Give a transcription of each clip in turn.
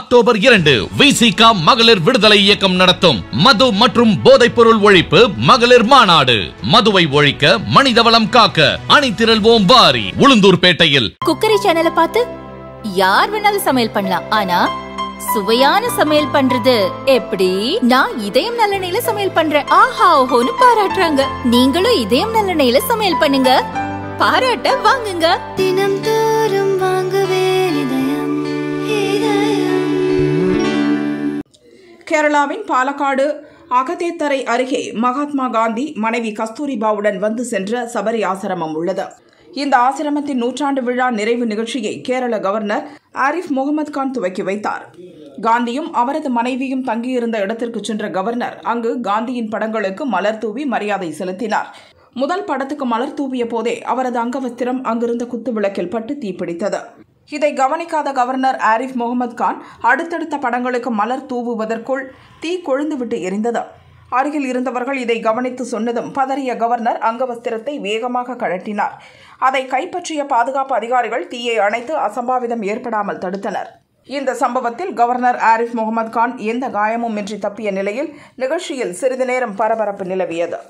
October இரண்டு விசிகா மகளிர் விடுதலை இயக்கம் நடத்தும் மது மற்றும் போதைப் பொருள் ஒழிப்பு மகளிர் மாநாடு மதுவை ஒழிக்க மனிதவளம் காக்க அணிதிரள்வோம் வாரி உளுந்தூர்பேட்டையில் குக்கரி சேனலை பார்த்து யார் வேணாலும் சமையல் பண்ணலாம் ஆனா சுவையான சமையல் பண்றது எப்படி நான் இதயம் நல்லெண்ணெயில சமையல் பண்றேன் ஆஹா ஓஹோன்னு பாராட்டுறாங்க நீங்களும் இதயம் நல்லெண்ணெயில சமையல் பண்ணுங்க பாராட்ட வாங்குங்க தினம் தோறும் வாங்குவே இதயம் இதயம் கேரளாவின் பாலக்காடு அகதேத்தரை அருகே மகாத்மா காந்தி மனைவி கஸ்தூரிபாவுடன் வந்து சென்ற சபரி ஆசிரமம் உள்ளது இந்த ஆசிரமத்தின் நூற்றாண்டு விழா நிறைவு நிகழ்ச்சியை கேரள கவர்னர் ஆரிஃப் முகமது கான் துவக்கி வைத்தார் காந்தியும் அவரது மனைவியும் தங்கியிருந்த இடத்திற்கு சென்ற கவர்னர் அங்கு காந்தியின் படங்களுக்கு மலர் தூவி மரியாதை செலுத்தினார் முதல் படத்துக்கு மலர் தூவிய போதே அவரது அங்கவஸ்திரம் அங்கிருந்த குத்து விளக்கில் பட்டு தீப்பிடித்தது இதை கவனிக்காத கவர்னர் ஆரிஃப் முகமது கான் அடுத்தடுத்த படங்களுக்கு மலர் தூவுவதற்குள் தீ கொழுந்துவிட்டு எரிந்தது அருகில் இருந்தவர்கள் இதை கவனித்து சொன்னதும் பதறிய கவர்னர் அங்கவஸ்திரத்தை வேகமாக கழட்டினார் அதை கைப்பற்றிய பாதுகாப்பு அதிகாரிகள் தீயை அணைத்து அசம்பாவிதம் ஏற்படாமல் தடுத்தனர் இந்த சம்பவத்தில் கவர்னர் ஆரிஃப் முகமது கான் எந்த காயமும் இன்றி தப்பிய நிலையில் நிகழ்ச்சியில் சிறிது நேரம் பரபரப்பு நிலவியது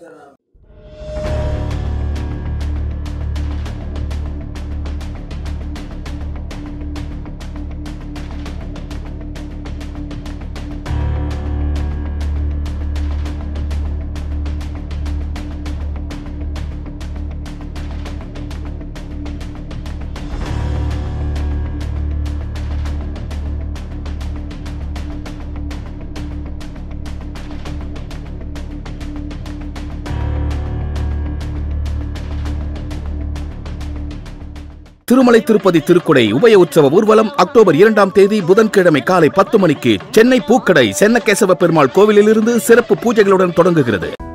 திருமலை திருப்பதி திருக்குடை உபய உற்சவ ஊர்வலம் அக்டோபர் இரண்டாம் தேதி புதன்கிழமை காலை பத்து மணிக்கு சென்னை பூக்கடை சென்னகேசவ பெருமாள் கோவிலிலிருந்து சிறப்பு பூஜைகளுடன் தொடங்குகிறது